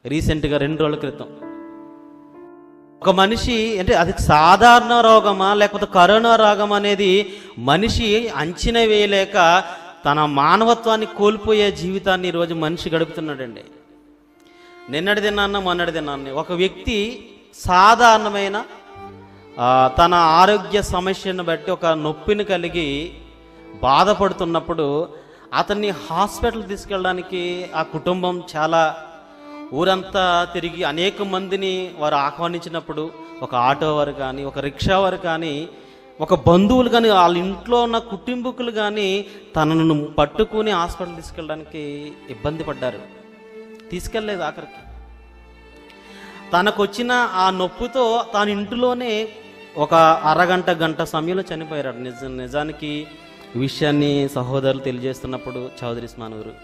రీసెంట్గా రెండు రోజుల క్రితం ఒక మనిషి అంటే అది సాధారణ రోగమా లేకపోతే కరోనా రోగం అనేది మనిషి అంచనా వేయలేక తన మానవత్వాన్ని కోల్పోయే జీవితాన్ని ఈరోజు మనిషి గడుపుతున్నాడండి నిన్నటి దినాన్న మొన్నటి దినాన్ని ఒక వ్యక్తి సాధారణమైన ఆ, తన ఆరోగ్య సమస్యను బట్టి ఒక నొప్పిని కలిగి బాధపడుతున్నప్పుడు అతన్ని హాస్పిటల్ తీసుకెళ్ళడానికి ఆ కుటుంబం చాలా ఊరంతా తిరిగి అనేక మందిని వారు ఆహ్వానించినప్పుడు ఒక ఆటో వారు కానీ ఒక రిక్షా వారు కానీ ఒక బంధువులు కానీ వాళ్ళ ఇంట్లో ఉన్న కుటుంబకులు కానీ తనను పట్టుకుని హాస్పిటల్ తీసుకెళ్ళడానికి ఇబ్బంది పడ్డారు తీసుకెళ్ళలేదు ఆఖరికి తనకు వచ్చిన ఆ నొప్పితో తాను ఇంటిలోనే ఒక అరగంట గంట సమయంలో చనిపోయారు నిజ నిజానికి ఈ విషయాన్ని సహోదరులు తెలియజేస్తున్నప్పుడు చౌదరి స్మానూరు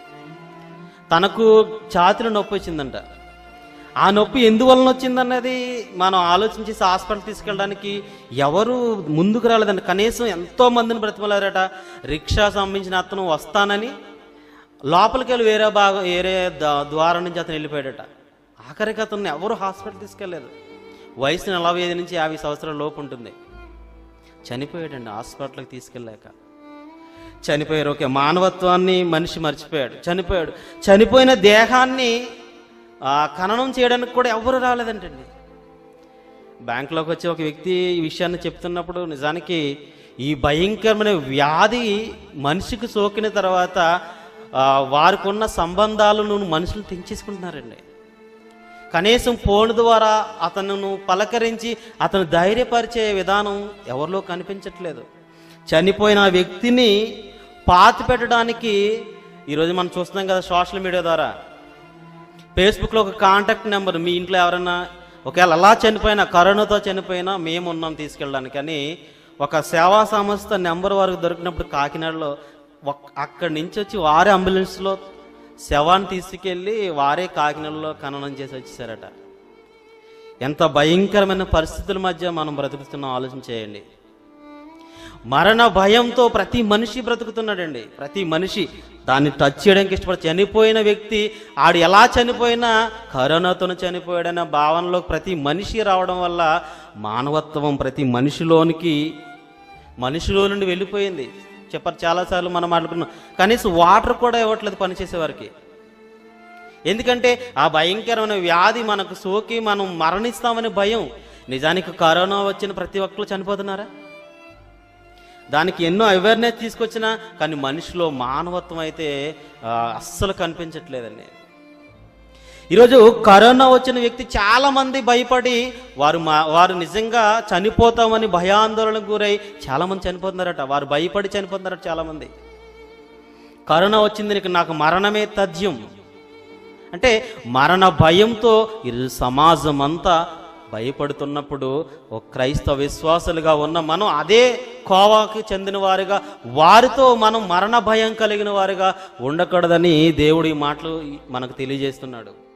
తనకు ఛాతిలో నొప్పి వచ్చిందంట ఆ నొప్పి ఎందువలన వచ్చిందన్నది మనం ఆలోచించి హాస్పిటల్ తీసుకెళ్ళడానికి ఎవరు ముందుకు రాలేదండి కనీసం ఎంతో మందిని బ్రతిమలారట రిక్షా సంబంధించిన అతను వస్తానని లోపలికి వెళ్ళి వేరే భాగం వేరే ద- ద్వారం నుంచి అతను వెళ్ళిపోయాడట ఆఖరికి అతన్ని ఎవరు హాస్పిటల్ తీసుకెళ్ళలేదు వయసు నలభై ఐదు నుంచి యాభై సంవత్సరాల లోపు ఉంటుంది చనిపోయాడండి హాస్పిటల్కి తీసుకెళ్ళాక చనిపోయారు ఓకే మానవత్వాన్ని మనిషి మర్చిపోయాడు చనిపోయాడు చనిపోయిన దేహాన్ని ఆ, ఖననం చేయడానికి కూడా ఎవరు రాలేదంటండి బ్యాంకులోకి వచ్చి ఒక వ్యక్తి ఈ విషయాన్ని చెప్తున్నప్పుడు నిజానికి ఈ భయంకరమైన వ్యాధి మనిషికి సోకిన తర్వాత ఆ, వారికి ఉన్న సంబంధాలను మనుషులు తెంచేసుకుంటున్నారండి కనీసం ఫోన్ ద్వారా అతను పలకరించి అతను ధైర్యపరిచే విధానం ఎవరిలో కనిపించట్లేదు చనిపోయిన ఆ వ్యక్తిని పాతి పెట్టడానికి ఈరోజు మనం చూస్తున్నాం కదా సోషల్ మీడియా ద్వారా ఫేస్బుక్లో ఒక కాంటాక్ట్ నెంబర్ మీ ఇంట్లో ఎవరైనా ఒకవేళ అలా చనిపోయినా కరోనాతో చనిపోయినా మేము ఉన్నాం తీసుకెళ్ళడానికి అని ఒక సేవా సంస్థ నెంబర్ వరకు దొరికినప్పుడు కాకినాడలో ఒక్- అక్కడి నుంచి వచ్చి వారే అంబులెన్స్లో శవాన్ని తీసుకెళ్ళి వారే కాకినాడలో ఖననం చేసి వచ్చేసారట ఎంత భయంకరమైన పరిస్థితుల మధ్య మనం బ్రతుకుతున్నాం ఆలోచన చేయండి మరణ భయంతో ప్రతి మనిషి బ్రతుకుతున్నాడండి ప్రతి మనిషి దాన్ని టచ్ చేయడానికి ఇష్టపడి చనిపోయిన వ్యక్తి ఆడు ఎలా చనిపోయినా కరోనాతో చనిపోయాడనే భావనలో ప్రతి మనిషి రావడం వల్ల మానవత్వం ప్రతి మనిషిలోనికి మనిషిలో నుండి వెళ్ళిపోయింది చెప్పారు చాలాసార్లు మనం మాట్లాడుకున్నాం కనీసం వాటర్ కూడా ఇవ్వట్లేదు పనిచేసేవారికి ఎందుకంటే ఆ భయంకరమైన వ్యాధి మనకు సోకి మనం మరణిస్తామనే భయం నిజానికి కరోనా వచ్చిన ప్రతి ఒక్కరు చనిపోతున్నారా దానికి ఎన్నో అవేర్నెస్ తీసుకొచ్చినా కానీ మనిషిలో మానవత్వం అయితే ఆ, అస్సలు కనిపించట్లేదండి ఈరోజు కరోనా వచ్చిన వ్యక్తి చాలా మంది భయపడి వారు మా వారు నిజంగా చనిపోతామని భయాందోళనకు గురై చాలా మంది చనిపోతున్నారట వారు భయపడి చనిపోతున్నారట చాలా మంది కరోనా వచ్చింది నీకు నాకు మరణమే తథ్యం అంటే మరణ భయంతో ఈరోజు సమాజం అంతా భయపడుతున్నప్పుడు ఒక క్రైస్తవ విశ్వాసులుగా ఉన్న మనం అదే కోవాకి చెందిన వారుగా వారితో మనం మరణ భయం కలిగిన వారుగా ఉండకూడదని దేవుడు ఈ మాటలు మనకు తెలియజేస్తున్నాడు